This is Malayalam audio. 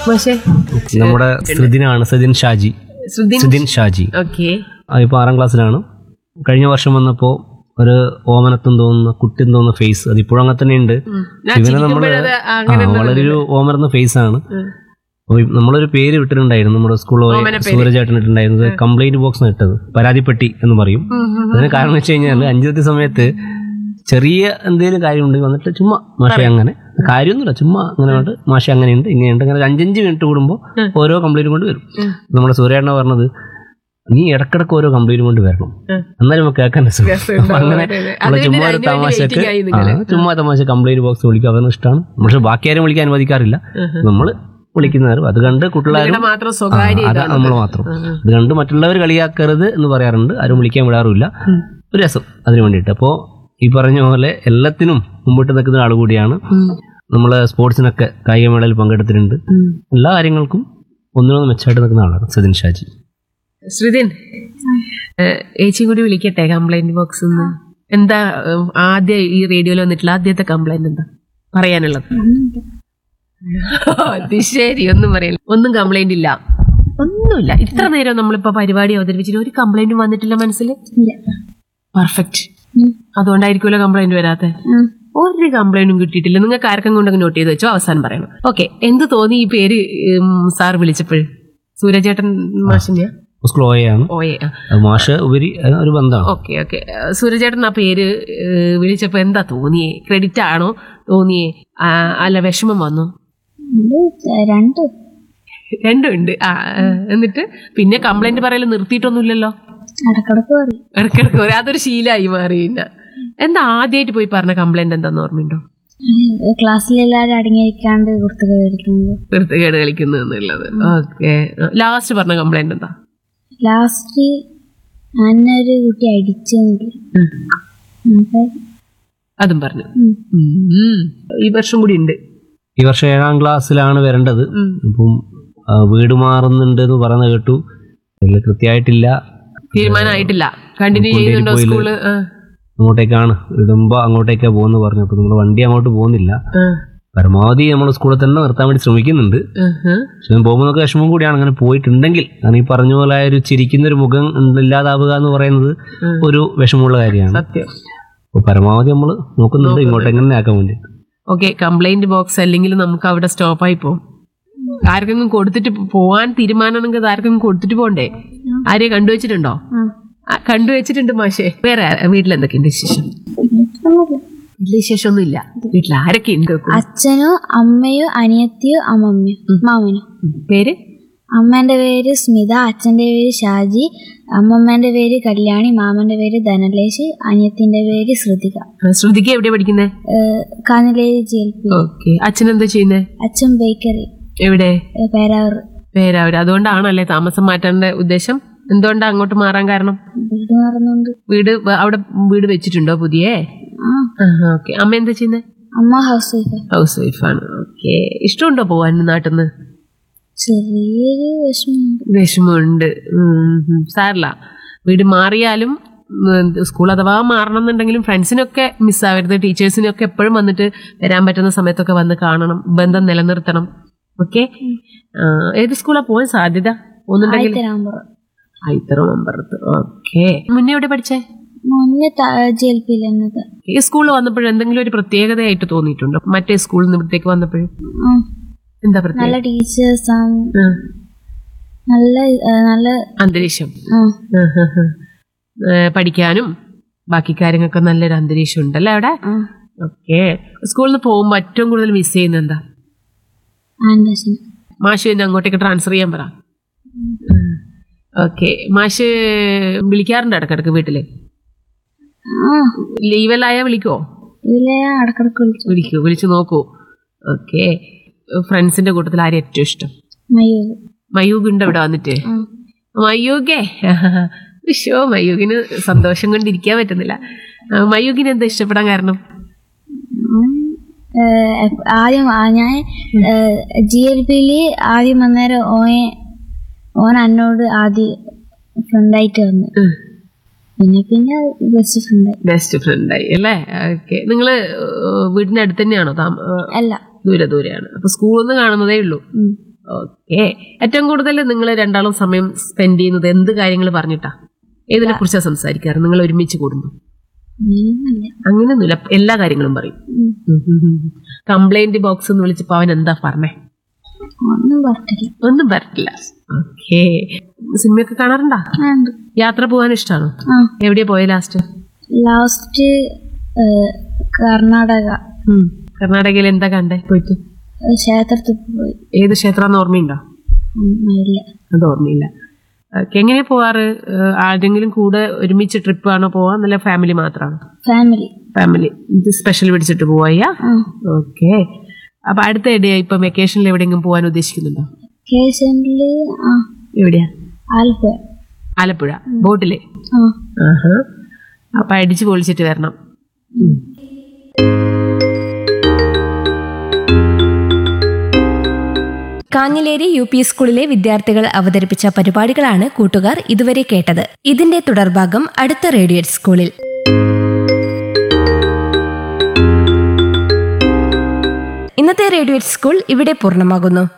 പക്ഷേ നമ്മുടെ ശ്രുതിനാണ് സദിൻ ഷാജി ശ്രുതി സുദിൻ ഷാജി ഓക്കെ ഇപ്പോൾ ആറാം ക്ലാസ്സിലാണ് കഴിഞ്ഞ വർഷം വന്നപ്പോൾ ഒരു ഓമനത്തും തോന്നുന്ന കുട്ടിയും തോന്നുന്ന ഫേസ് അത് ഇപ്പോഴും അങ്ങനെ തന്നെ ഉണ്ട് ഞാൻ ഇവനെ നമ്മള് ചിരിക്കുമ്പോഴത് ആ, അങ്ങനെ വളരെ ഒരു ഓമർന്ന ഫേസ് ആണ് ഉം. അപ്പോൾ നമ്മളൊരു പേര് വിട്ടിട്ടുണ്ടായിരുന്നു നമ്മുടെ സ്കൂളിൽ ഓമന പേര്. സൂരജായിട്ടാണ് ഇട്ടുണ്ടായിരുന്നത് കംപ്ലൈന്റ് ബോക്സ് ഇട്ടത് പരാതിപ്പെട്ടി എന്ന് പറയും ഉം, ഉം. അതിന് കാരണം വെച്ച് കഴിഞ്ഞാൽ അഞ്ചത്തെ സമയത്ത് ചെറിയ എന്തെങ്കിലും കാര്യം ഉണ്ടെങ്കിൽ വന്നിട്ട് ചുമ്മാ മാഷ അങ്ങനെ കാര്യമൊന്നുമില്ല ചുമ്മാ അങ്ങനെ കൊണ്ട് മാഷ അങ്ങനെയുണ്ട് ഇങ്ങനെയുണ്ട് അങ്ങനെ ഒരു അഞ്ചഞ്ച് മിനിറ്റ് കൂടുമ്പോൾ ഉം. ഓരോ കംപ്ലൈന്റ് കൊണ്ട് വരും ഉം. നമ്മുടെ സൂര്യേണ്ണ പറഞ്ഞത് നീ ഇടക്കിടക്ക് ഓരോ കംപ്ലൈന്റ് കൊണ്ട് വരണം ഉം. എന്നാലും നമുക്ക് കേൾക്കാൻ രസം രസമുണ്ടാവും. അപ്പൊ അങ്ങനെ അതെ, അതെ. നമ്മള് അത് ചുമ്മാ പിന്നെ ഒരു അതിന് വേണ്ടി തമാശക്ക് waiting ആയി ആ, നിങ്ങള്. ചുമ്മാ തമാശ കംപ്ലൈന്റ് ബോക്സ് വിളിക്കുക അതൊന്നും ഇഷ്ടമാണ് പക്ഷെ ബാക്കി ആരും വിളിക്കാൻ അനുവദിക്കാറില്ല ഉം. നമ്മൾ വിളിക്കുന്നവരും അത് കണ്ട് കുട്ടികളാരും നിങ്ങളുടെ മാത്രം സ്വകാര്യ അത് ഇതാണ് നമ്മൾ മാത്രം ഉം, ഉം. അത് കണ്ട് മറ്റുള്ളവർ കളിയാക്കരുത് എന്ന് പറയാറുണ്ട് ആരും വിളിക്കാൻ വിടാറുമില്ല ഉം. ഒരു രസം അതിനു വേണ്ടിയിട്ട് അപ്പോൾ ഈ പറഞ്ഞ പോലെ എല്ലാത്തിനും മുമ്പോട്ട് നിൽക്കുന്ന ആൾ കൂടിയാണ് ഉം. നമ്മൾ സ്പോർട്സിനൊക്കെ കായികമേളയിൽ പങ്കെടുത്തിട്ടുണ്ട് ഉം. എല്ലാ കാര്യങ്ങൾക്കും ഒന്നിനൊന്ന് മെച്ചമായിട്ട് നിൽക്കുന്ന ആളാണ് സദിൻ ഷാജി ശ്രുതിൻ ഏച്ചിയും കൂടി വിളിക്കട്ടെ കംപ്ലൈന്റ് ബോക്സ് എന്താ ഉം, ആദ്യം ഈ റേഡിയോയിൽ വന്നിട്ടുള്ള ആദ്യത്തെ കംപ്ലൈന്റ് എന്താ പറയാനുള്ളത് അത് ശരി ഒന്നും പറയില്ല ഒന്നും കംപ്ലൈന്റ് ഇല്ല ഒന്നുമില്ല ഇത്ര നേരം നമ്മളിപ്പോ പരിപാടി അവതരിപ്പിച്ചിട്ട് ഒരു കംപ്ലൈന്റും വന്നിട്ടില്ല മനസ്സിൽ പെർഫെക്റ്റ് അതുകൊണ്ടായിരിക്കുമല്ലോ കംപ്ലൈന്റ് വരാത്തെ ഒരു കംപ്ലൈന്റും കിട്ടിയിട്ടില്ല നിങ്ങൾക്ക് ആർക്കും കൊണ്ടൊക്കെ നോട്ട് ചെയ്ത് വെച്ചോ അവസാനം പറയണം ഓക്കെ എന്ത് തോന്നി ഈ പേര് സാർ വിളിച്ചപ്പോൾ സൂരജേട്ടൻ മാഷിന്റെയാ സ്ലോയാണ് ഓയെ ആ. അത് മാഷ് ഉപരി അത് ഒരു ബന്ധമാണ് ഓക്കെ ഓക്കെ സൂര്യചേട്ടൻ ആ പേര് ഏഹ്, വിളിച്ചപ്പോ എന്താ തോന്നിയേ ക്രെഡിറ്റ് ആണോ തോന്നിയേ ആ, അല്ല വിഷമം വന്നു രണ്ട് രണ്ടും ഉണ്ട് ആ ഏഹ്, എന്നിട്ട് പിന്നെ കംപ്ലൈന്റ് പറയൽ നിർത്തിയിട്ടൊന്നുമില്ലല്ലോ ഇടക്കിടക്ക് പറയും ഇടയ്ക്കിടയ്ക്ക് ഒരു- അതൊരു ശീലമായി മാറി പിന്നെ എന്താ ആദ്യമായിട്ട് പോയി പറഞ്ഞ കംപ്ലൈന്റ് എന്താന്ന് ഓർമ്മയുണ്ടോ ക്ലാസ്സിലെല്ലാരും അടങ്ങിയിരിക്കാണ്ട് കുർത്തകൾ കളിക്കുന്നത് വൃത്തികേട് കളിക്കുന്നു എന്നുള്ളത് ഓക്കെ ലാസ്റ്റ് പറഞ്ഞ കംപ്ലൈന്റ് എന്താ ലാസ്റ്റ് അന്നൊരു കുട്ടി അടിച്ചു അപ്പൊ അതും പറഞ്ഞു ഉം. ഉം. ഈ വർഷം കൂടി ഉണ്ട് ഈ വർഷം ഏഴാം ക്ലാസ്സിലാണ് വരേണ്ടത് ഉം. അപ്പം ആ, വീട് മാറുന്നുണ്ട് എന്ന് പറയുന്നത് കേട്ടു അതിൽ കൃത്യമായിട്ടില്ല തീരുമാനമായിട്ടില്ല കണ്ടിന്യൂ ചെയ്യുന്നുണ്ടോ കൊണ്ടേരി സ്കൂള് ആ, അങ്ങോട്ടേക്കാണ് ഇടുമ്പോ അങ്ങോട്ടേക്കാ പോകുന്നു പറഞ്ഞു അപ്പൊ നമ്മൾ വണ്ടി അങ്ങോട്ട് പോകുന്നില്ല ആ, പരമാവധി നമ്മൾ സ്കൂളിൽ തന്നെ നിർത്താൻ വേണ്ടി ശ്രമിക്കുന്നുണ്ട് ഉഹ്. പക്ഷെ പോകുമ്പോൾ നമുക്ക് വിഷമം കൂടിയാണ് അങ്ങനെ പോയിട്ടുണ്ടെങ്കിൽ കാരണം ഈ പറഞ്ഞ പോലെ ആ ഒരു ചിരിക്കുന്ന ഒരു മുഖം ഇല്ലാതാവുക എന്ന് പറയുന്നത് ഉം. ഒരു വിഷമമുള്ള കാര്യമാണ് സത്യം അപ്പൊ പരമാവധി നമ്മൾ നോക്കുന്നുണ്ട് ഇങ്ങോട്ട് എങ്ങനെ ആക്കാൻ വേണ്ടി ഓക്കെ കംപ്ലൈന്റ് ബോക്സ് അല്ലെങ്കിൽ നമുക്ക് അവിടെ സ്റ്റോപ്പായി പോകും ആർക്കെങ്കിലും കൊടുത്തിട്ട് പോവാൻ തീരുമാനമാണെങ്കിൽ അത് ആർക്കെങ്കിലും കൊടുത്തിട്ട് പോണ്ടേ ആരെയും കണ്ടുവച്ചിട്ടുണ്ടോ ആ. ആ, കണ്ടുവച്ചിട്ടുണ്ട് മാഷേ വേറെ ആ- വീട്ടിൽ എന്തൊക്കെയുണ്ട് വിശേഷം ഒന്നുമില്ല. വലിയ വിശേഷമൊന്നും ഇല്ല വീട്ടിൽ ആരൊക്കെ ഉണ്ട് അച്ഛനും അമ്മയും അനിയത്തിയും അമ്മമ്മയും മാമനും പേര് അമ്മേന്റെ പേര് സ്മിത അച്ഛന്റെ പേര് ഷാജി അമ്മമ്മേന്റെ പേര് കല്യാണി മാമന്റെ പേര് ധനലേഷ് അനിയത്തിന്റെ പേര് ശ്രുതിക ആ, ശ്രുതിക്ക് എവിടെയാ പഠിക്കുന്നത് ഏഹ് Kanaleri G L P okay അച്ഛൻ എന്താ ചെയ്യുന്നത് അച്ഛൻ ബേക്കറി എവിടെ ഏഹ് പേരാവൂർ പേരവര് അതുകൊണ്ടാണല്ലേ താമസം മാറ്റാനുള്ള ഉദ്ദേശം എന്തുകൊണ്ടാ അങ്ങോട്ട് മാറാൻ കാരണം വീട് മാറുന്നുണ്ട് വീട് വ- അവിടെ വീട് വെച്ചിട്ടുണ്ടോ പുതിയ ആ ഓക്കെ അമ്മ എന്താ ചെയ്യുന്നത് അമ്മ ഹൗസ് വൈഫ് ഹൗസ് വൈഫാണ് ഓക്കെ ഇഷ്ടമുണ്ടോ പോവാൻ നാട്ടിൽ നിന്ന് ചെറിയൊരു വിഷമമുണ്ട് വിഷമമുണ്ട് ഉം, ഉം. സാരില്ല വീട് മാറിയാലും ഉം, സ്കൂൾ അഥവാ മാറണം എന്നുണ്ടെങ്കിലും ഫ്രണ്ട്സിനൊക്കെ മിസ്സാവരുത് ടീച്ചേഴ്സിനൊക്കെ എപ്പോഴും വന്നിട്ട് വരാൻ പറ്റുന്ന സമയത്തൊക്കെ വന്ന് കാണണം ബന്ധം നിലനിർത്തണം ഓക്കെ ഏത് സ്കൂളാ പോകാൻ സാധ്യത ഒന്നുണ്ടെങ്കിൽ ആയിരത്തരാമ്പുറ ഐത്തറോ അമ്പറത്ത് ഓക്കെ മുന്നേ എവിടെ പഠിച്ചേ മുന്നേ ജി എൽ പിയിൽ എന്നത് ഈ സ്കൂളിൽ വന്നപ്പോഴും എന്തെങ്കിലും ഒരു പ്രത്യേകതയായിട്ട് തോന്നിയിട്ടുണ്ടോ മറ്റേ സ്കൂളിൽ നിന്ന് ഇവിടത്തേക്ക് വന്നപ്പോഴും ആ, എന്താ നല്ല പ്രത്യേകത ടീച്ചേഴ്സ് ആ, നല്ല ആ, നല്ല അന്തരീക്ഷം ആ, ഏഹ് പഠിക്കാനും ബാക്കി കാര്യങ്ങൾക്കൊക്കെ നല്ലൊരു അന്തരീക്ഷം ഉണ്ടല്ലേ അവിടെ ആ, ഓക്കെ സ്കൂളിൽ നിന്ന് പോകുമ്പോൾ ഏറ്റവും കൂടുതൽ മിസ് ചെയ്യുന്നത് എന്താ ആൻഡേഴ്സൺ മാഷ് എന്നെ അങ്ങോട്ടേക്ക് ട്രാൻസ്ഫർ ചെയ്യാൻ പറ ഓക്കെ മാഷ് വിളിക്കാറുണ്ട് ഇടക്കിടക്ക് വീട്ടില് ആ ലീവെല്ലായാ വിളിക്കോ ഇതിലെ അടക്കിടക്ക് വിളിച്ചു വിളിക്കൂ വിളിച്ചു നോക്കൂ ഓക്കെ ഫ്രണ്ട്സിന്റെ കൂട്ടത്തിൽ ആരും ഏറ്റവും ഇഷ്ടം മയൂർ മയൂഗ് ഉണ്ട് ഇവിടെ വന്നിട്ട് ആ മയൂഗേ വിഷോ മയൂഗിന് സന്തോഷം കൊണ്ടിരിക്കാൻ പറ്റുന്നില്ല ആ, മയൂഗിന് എന്താ ഇഷ്ടപ്പെടാൻ കാരണം ഉം. ഏഹ് എപ്പ- ആദ്യം ആ ഞാൻ ജി എൽ പിയില് ആദ്യം വന്നേരം ഓനെ ഓൻ എന്നോട് ആദ്യം ഫ്രണ്ടായിട്ട് വന്നു ഉം. പിന്നെ പിന്നെ ബെസ്റ്റ് ഫ്രണ്ടായി ബെസ്റ്റ് ഫ്രണ്ടായി അല്ലേ ഓക്കെ നിങ്ങള് ഏഹ്, വീടിന്റെ അടുത്ത് തന്നെയാണോ താമ ഏഹ്, അല്ല ദൂരെ ദൂരെയാണ് അപ്പൊ സ്കൂളിൽ നിന്ന് കാണുന്നതേ ഉള്ളൂ ഉം. ഓക്കെ ഏറ്റവും കൂടുതൽ നിങ്ങൾ രണ്ടാളും സമയം സ്പെൻഡ് ചെയ്യുന്നത് എന്ത് കാര്യങ്ങൾ പറഞ്ഞിട്ടാ ഏതിനെ കുറിച്ചാ സംസാരിക്കാറ് നിങ്ങൾ ഒരുമിച്ച് കൂടുമ്പോൾ അങ്ങനെയൊന്നുമില്ല അങ്ങനെയൊന്നുമില്ല എല്ലാ കാര്യങ്ങളും പറയും ഉം. കംപ്ലൈന്റ് ബോക്സ് എന്ന് വിളിച്ചപ്പോ അവൻ എന്താ പറഞ്ഞേ ഒന്നും പറഞ്ഞില്ല ഒന്നും പറഞ്ഞില്ല ഓക്കെ സിനിമയൊക്കെ കാണാറുണ്ടാ ആ, ഉണ്ട്. യാത്ര പോകാൻ ഇഷ്ടമാണോ ആ എവിടെയാ പോയ ലാസ്റ്റ് ലാസ്റ്റ് കർണാടക കർണാടകയിൽ എന്താ കണ്ടേ പോയിട്ട് ഏഹ്, ക്ഷേത്രത്തിൽ പോയി ഏത് ക്ഷേത്രാന്ന് ഓർമ്മയുണ്ടോ ഉം, ഇല്ല അത് ഓർമ്മയില്ല ഓക്കെ എങ്ങനെയാ പോവാറ് ഏഹ് ആരെങ്കിലും കൂടെ ഒരുമിച്ച് ട്രിപ്പ് ആണോ പോവാ നല്ല ഫാമിലി മാത്രമാണോ ഫാമിലി ഫാമിലി ഇത് സ്പെഷ്യൽ പിടിച്ചിട്ട് പോവാ ആ ഓക്കെ അപ്പൊ അടുത്ത എവിടെയാ ഇപ്പൊ വെക്കേഷനിൽ എവിടെയെങ്കിലും പോകാൻ ഉദ്ദേശിക്കുന്നുണ്ടോ കേസനില് ആ എവിടെയാ ആലപ്പുഴ ആലപ്പുഴ ബോട്ടില് ആ ആഹാ അപ്പൊ അടിച്ചു പൊളിച്ചിട്ട് വരണം കാഞ്ഞിലേരി യു പി സ്കൂളിലെ വിദ്യാർത്ഥികൾ അവതരിപ്പിച്ച പരിപാടികളാണ് കൂട്ടുകാർ ഇതുവരെ കേട്ടത് ഇതിന്റെ തുടർഭാഗം അടുത്ത റേഡിയോ സ്കൂളിൽ ഇന്നത്തെ റേഡിയോ സ്കൂൾ ഇവിടെ പൂർണ്ണമാകുന്നു